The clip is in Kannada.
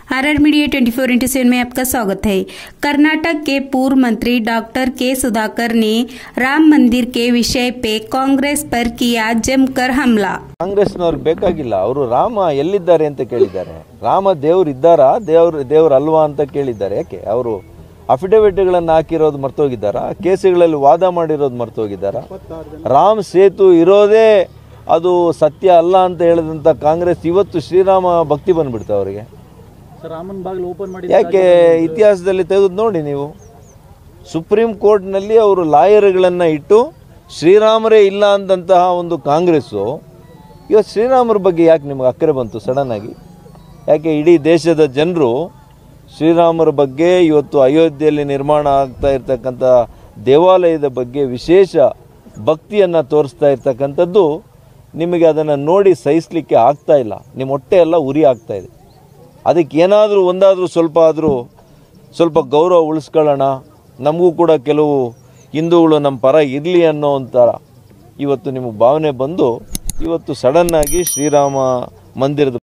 RR media 24 four into seven में आपका स्वागत है कर्नाटक के पूर्व मंत्री डॉक्टर के सुधाकर ने राम मंदिर के विषय पे कांग्रेस पर किया जमकर हमला ಕಾಂಗ್ರೆಸ್ನವ್ರಿಗೆ ಬೇಕಾಗಿಲ್ಲ ಅವರು ರಾಮ ಎಲ್ಲಿದ್ದಾರೆ ಅಂತ ಕೇಳಿದ್ದಾರೆ ರಾಮ ದೇವ್ರು ಇದ್ದಾರಾ ದೇವ್ರು ದೇವ್ರು ಅಲ್ವಾ ಅಂತ ಕೇಳಿದ್ದಾರೆ ಯಾಕೆ ಅವರು ಅಫಿಡವಿಟ್ಗಳನ್ನು ಹಾಕಿರೋದು ಮರ್ತೋಗಿದ್ದಾರಾ ಕೇಸುಗಳಲ್ಲಿ ವಾದ ಮಾಡಿರೋದು ಮರ್ತೋಗಿದ್ದಾರಾ ರಾಮ್ ಸೇತು ಇರೋದೇ ಅದು ಸತ್ಯ ಅಲ್ಲ ಅಂತ ಹೇಳಿದಂಥ ಕಾಂಗ್ರೆಸ್ ಇವತ್ತು ಶ್ರೀರಾಮ ಭಕ್ತಿ ಬಂದ್ಬಿಡ್ತಾ ಅವರಿಗೆ ಸರ್ ರಾಮನ್ ಬಾಗಿಲು ಓಪನ್ ಮಾಡಿ ಯಾಕೆ ಇತಿಹಾಸದಲ್ಲಿ ತೆಗೆದು ನೋಡಿ ನೀವು ಸುಪ್ರೀಂ ಕೋರ್ಟ್ನಲ್ಲಿ ಅವರು ಲಾಯರ್ಗಳನ್ನು ಇಟ್ಟು ಶ್ರೀರಾಮರೇ ಇಲ್ಲ ಅಂದಂತಹ ಒಂದು ಕಾಂಗ್ರೆಸ್ಸು ಇವತ್ತು ಶ್ರೀರಾಮರ ಬಗ್ಗೆ ಯಾಕೆ ನಿಮ್ಗೆ ಅಕ್ಕರೆ ಬಂತು ಸಡನ್ ಆಗಿ ಯಾಕೆ ಇಡೀ ದೇಶದ ಜನರು ಶ್ರೀರಾಮರ ಬಗ್ಗೆ ಇವತ್ತು ಅಯೋಧ್ಯೆಯಲ್ಲಿ ನಿರ್ಮಾಣ ಆಗ್ತಾ ಇರ್ತಕ್ಕಂಥ ದೇವಾಲಯದ ಬಗ್ಗೆ ವಿಶೇಷ ಭಕ್ತಿಯನ್ನು ತೋರಿಸ್ತಾ ಇರ್ತಕ್ಕಂಥದ್ದು ನಿಮಗೆ ಅದನ್ನು ನೋಡಿ ಸಹಿಸಲಿಕ್ಕೆ ಆಗ್ತಾ ಇಲ್ಲ ನಿಮ್ಮ ಹೊಟ್ಟೆ ಎಲ್ಲ ಉರಿ ಆಗ್ತಾ ಇದೆ ಅದಕ್ಕೆ ಏನಾದರೂ ಒಂದಾದರೂ ಸ್ವಲ್ಪ ಆದರೂ ಸ್ವಲ್ಪ ಗೌರವ ಉಳಿಸ್ಕೊಳ್ಳೋಣ ನಮಗೂ ಕೂಡ ಕೆಲವು ಹಿಂದೂಗಳು ನಮ್ಮ ಪರ ಇರಲಿ ಅನ್ನೋ ಒಂಥರ ಇವತ್ತು ನಿಮಗೆ ಭಾವನೆ ಬಂದು ಇವತ್ತು ಸಡನ್ನಾಗಿ ಶ್ರೀರಾಮ ಮಂದಿರದ